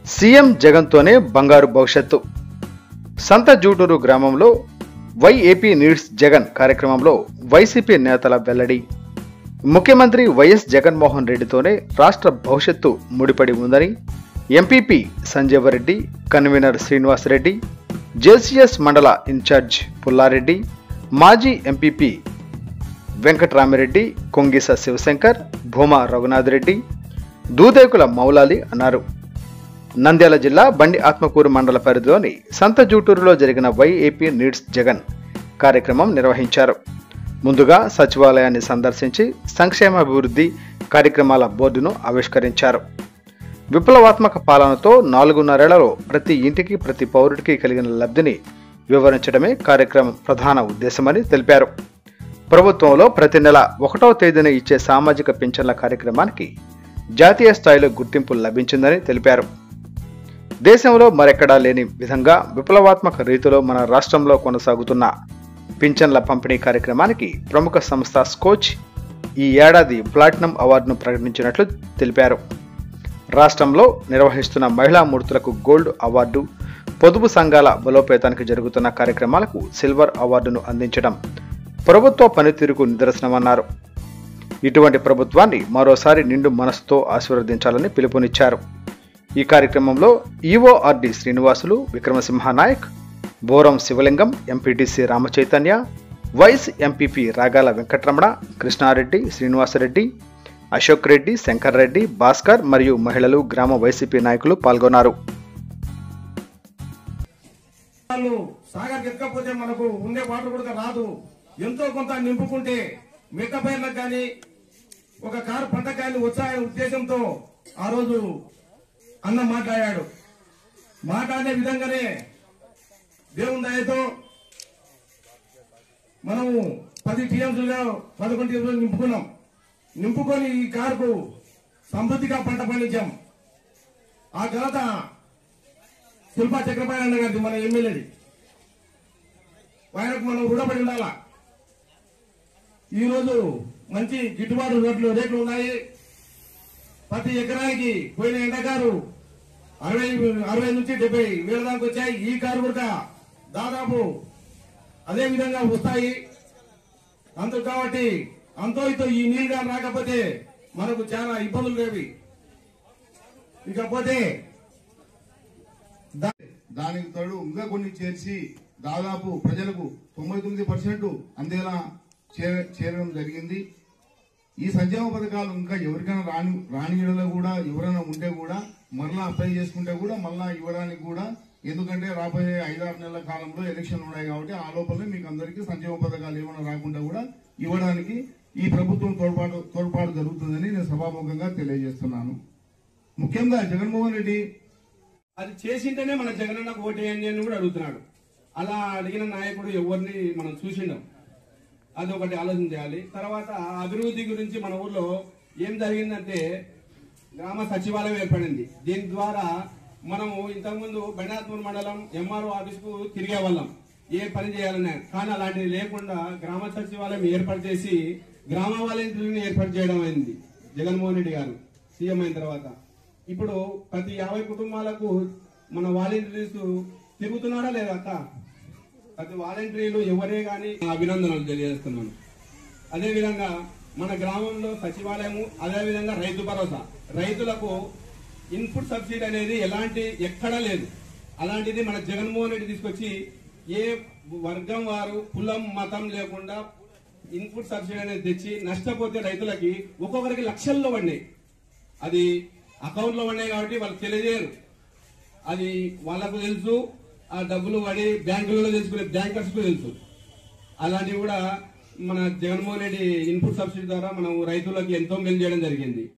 CM జగన్తోనే బంగారు భవిష్యత్తు సంత జూటూరు గ్రామంలో వైఏపీ నీడ్స్ జగన్ కార్యక్రమంలో వైసీపీ నేతల వెల్లడి ముఖ్యమంత్రి వైఎస్ జగన్మోహన్ రెడ్డితోనే రాష్ట్ర భవిష్యత్తు ముడిపడి ఉందని MPP Sanjeevareddy convener Srinivasareddy JCS మండల ఇన్ఛార్జ్ పుల్లారెడ్డి మాజీ ఎంపీపీ వెంకట్రామిరెడ్డి కొంగిస శివశంకర్ భూమా రఘునాథ్ రెడ్డి దూదేకుల మౌలాలి అన్నారు నంద్యాల జిల్లా బండి ఆత్మకూరు మండల పరిధిలోని సంత జూటూరులో జరిగిన వైఏపీ నీడ్స్ జగన్ కార్యక్రమం నిర్వహించారు ముందుగా సచివాలయాన్ని సందర్శించి సంక్షేమాభివృద్ధి కార్యక్రమాల బోర్డును ఆవిష్కరించారు విప్లవాత్మక పాలనతో నాలుగున్నరేళ్లలో ప్రతి ఇంటికి ప్రతి పౌరుడికి కలిగిన లబ్ధిని వివరించడమే కార్యక్రమం ప్రధాన ఉద్దేశమని తెలిపారు ప్రభుత్వంలో ప్రతి నెల ఒకటో తేదీన ఇచ్చే సామాజిక పింఛన్ల కార్యక్రమానికి జాతీయ స్థాయిలో గుర్తింపు లభించిందని తెలిపారు దేశంలో మరెక్కడా లేని విధంగా విప్లవాత్మక రీతిలో మన రాష్ట్రంలో కొనసాగుతున్న పింఛన్ల పంపిణీ కార్యక్రమానికి ప్రముఖ సంస్థ స్కోచ్ ఈ ఏడాది ప్లాటినం అవార్డును ప్రకటించినట్లు తెలిపారు రాష్ట్రంలో నిర్వహిస్తున్న మహిళా మూర్తులకు గోల్డ్ అవార్డు పొదుపు సంఘాల బలోపేతానికి జరుగుతున్న కార్యక్రమాలకు సిల్వర్ అవార్డును అందించడం ప్రభుత్వ పనితీరుకు నిదర్శనమన్నారు ఇటువంటి ప్రభుత్వాన్ని మరోసారి నిండు మనసుతో ఆశీర్వదించాలని పిలుపునిచ్చారు ఈ కార్యక్రమంలో EORD Srinivasulu Vikramasimha Nayak Boram Sivalingam MPTC రామచైతన్య vice MPP రాగాల వెంకటరమణ కృష్ణారెడ్డి శ్రీనివాసరెడ్డి అశోక్ రెడ్డి శంకర్ రెడ్డి భాస్కర్ మరియు మహిళలు గ్రామ వైసీపీ నాయకులు పాల్గొన్నారు వాళ్ళు సాగర్ ఎక్కకపోతే మనకు ఉండే వాటర్ కూడా రాదు ఎంతో కొంత నింపుకుంటే మిట్ట పైర్లకు కానీ ఒక కారు పంట కానీ వచ్చాయనే ఉద్దేశంతో ఆ రోజు అన్న మాట్లాడాడు మాట్లాడే విధంగానే దేవుని దయతో మనము పది టీఎంసీలుగా పదకొండు టీఎంసీలు నింపుకున్నాం నింపుకొని ఈ కారుకు సమృద్ధిగా పంట పండించాం ఆ ఘనత శిల్పా చక్రపాణి అన్న గారిది మన ఎమ్మెల్యేది ఆయనకు మనం రుణపడి ఉండాలా ఈరోజు మంచి గిట్టుబాటు రేట్లు రేట్లు ఉన్నాయి ప్రతి ఎకరానికి పోయిన ఎండగారు అరవై అరవై నుంచి డెబ్బై వేల దాకా వచ్చాయి ఈ కారు కూడా దాదాపు అదే విధంగా వస్తాయి అందుకు కాబట్టి అంతో ఇతో ఈ నీళ్ళు కానీ రాకపోతే మనకు చాలా ఇబ్బందులు లేవి ఇకపోతే దానికి తోడు ఇంకా కొన్ని చేర్చి దాదాపు ప్రజలకు తొంభై తొమ్మిది పర్సెంట్ అందేలా చే- చేరడం జరిగింది ఈ సంక్షేమ పథకాలు ఇంకా ఎవరికైనా రాని రానియడంలో కూడా ఎవరైనా ఉంటే కూడా మరలా అప్లై చేసుకుంటే కూడా మళ్ళా ఇవ్వడానికి కూడా ఎందుకంటే రాబోయే ఐదారు నెలల కాలంలో ఎలక్షన్లు ఉన్నాయి కాబట్టి ఆ లోపలనే మీకు అందరికీ సంక్షేమ పథకాలు ఏమైనా రాకుండా కూడా ఇవ్వడానికి ఈ ప్రభుత్వం తోడ్పాటు తోడ్పాటు జరుగుతుందని నేను సభాముఖంగా తెలియజేస్తున్నాను ముఖ్యంగా జగన్మోహన్ రెడ్డి అది చేసింటేనే మన జగనన్నకు ఓటేయండి అని కూడా అడుగుతున్నాడు అలా అడిగిన నాయకుడు ఎవరిని మనం చూసిండం అది ఒకటి ఆలోచన చేయాలి తర్వాత అభివృద్ధి గురించి మన ఊర్లో ఏం జరిగిందంటే గ్రామ సచివాలయం ఏర్పడింది దీని ద్వారా మనము ఇంతకుముందు బెనాత్మూర్ మండలం ఎంఆర్ఓ ఆఫీస్ కు తిరిగే వాళ్ళం ఏ పని చేయాలనే కానీ అలాంటివి లేకుండా గ్రామ సచివాలయం ఏర్పాటు చేసి గ్రామ వాలంటీర్లను ఏర్పాటు చేయడం అయింది జగన్మోహన్ రెడ్డి గారు సీఎం అయిన తర్వాత ఇప్పుడు ప్రతి యాభై కుటుంబాలకు మన వాలంటీర్స్ తిరుగుతున్నారా లేదా అక్క ప్రతి వాలంటీర్లు ఎవరే గాని అభినందనలు తెలియజేస్తున్నాను అదే విధంగా మన గ్రామంలో సచివాలయము అదే విధంగా రైతు భరోసా రైతులకు ఇన్పుట్ సబ్సిడీ అనేది ఎలాంటి ఎక్కడా లేదు అలాంటిది మన జగన్మోహన్ రెడ్డి తీసుకొచ్చి ఏ వర్గం వారు కులం మతం లేకుండా ఇన్పుట్ సబ్సిడీ అనేది తెచ్చి నష్టపోతే రైతులకి ఒక్కొక్కరికి లక్షల్లో పడినాయి అది అకౌంట్ లో పడినాయి కాబట్టి వాళ్ళు తెలియజేయరు అది వాళ్ళకు తెలుసు ఆ డబ్బులు పడి బ్యాంకులలో తెలుసుకునే బ్యాంకర్స్ కు తెలుసు అలాంటివి కూడా మన జగన్మోహన్ రెడ్డి ఇన్పుట్ సబ్సిడీ ద్వారా మనం రైతులకు ఎంతో మేలు చేయడం జరిగింది